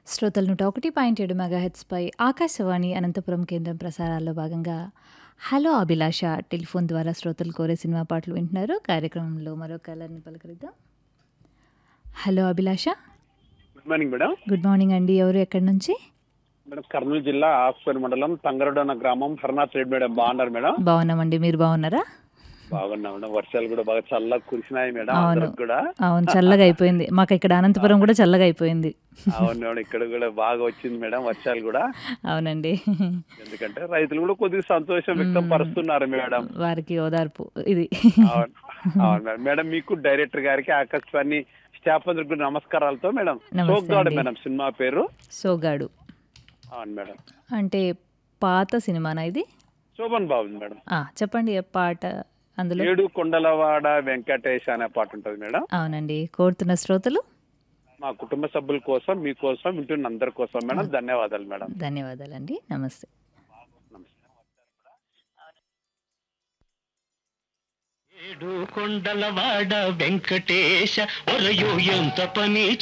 శ్రోతలు నూట ఒకటి పాయింట్ ఏడు మెగాహెట్స్పై ఆకాశవాణి అనంతపురం కేంద్రం ప్రసారాల్లో భాగంగా హలో అభిలాష టెలిఫోన్ ద్వారా శ్రోతలు కోరే సినిమా పాటలు వింటున్నారు కార్యక్రమంలో మరో కలర్ని పలకరిద్దాం hello Abhilasha good morning madam good morning అండి ఎవరు ఎక్కడి నుంచి మేడం కర్నూలు జిల్లా ఆస్పేరు మండలం తంగరడు అన్న గ్రామం హర్నాథ్ రెడ్డి మేడం బాగున్నారు మేడం బాగున్నామండి మీరు బాగున్నారా బాగున్నా మేడం వర్షాలు కూడా బాగా చల్లగా కురిసినాయి మేడం అవును. అందరికి కూడా అవును చల్లగా అయిపోయింది మాకు ఇక్కడ అనంతపురం కూడా చల్లగా అయిపోయింది అవును మేడం ఇక్కడ కూడా బాగా వచ్చింది మేడం వర్షాలు కూడా అవునండి ఎందుకంటే రైతులు కూడా కొద్దిగా సంతోషం వ్యక్తం పరుస్తున్నారు మేడం వారికి ఓదార్పు ఇది అవును అవును మేడం మేడం మీకు డైరెక్టర్ గారికి ఆకాశవాణి స్టాఫ్ అందరికి కూడా నమస్కారాలతో మేడం నమస్తే సోగ్గాడు అండి. మేడం సినిమా పేరు సోగాడు అవును మేడం అంటే పాత సినిమానా ఇది శోభన్ బాబు మేడం ఆ, చెప్పండి ఏ పాట అందులో ఏడు కొండలవాడ వెంకటేష్ అనే పాట ఉంటుంది మేడం అవునండి కోరుతున్న శ్రోతలు మా కుటుంబ సభ్యుల కోసం మీకోసం వింటున్న అందరి కోసం మేడం ధన్యవాదాలు మేడం ధన్యవాదాలండి నమస్తే నమస్తే ఏడు కొండలవాడ వెంకటేశ ఒరయో ఎంత పని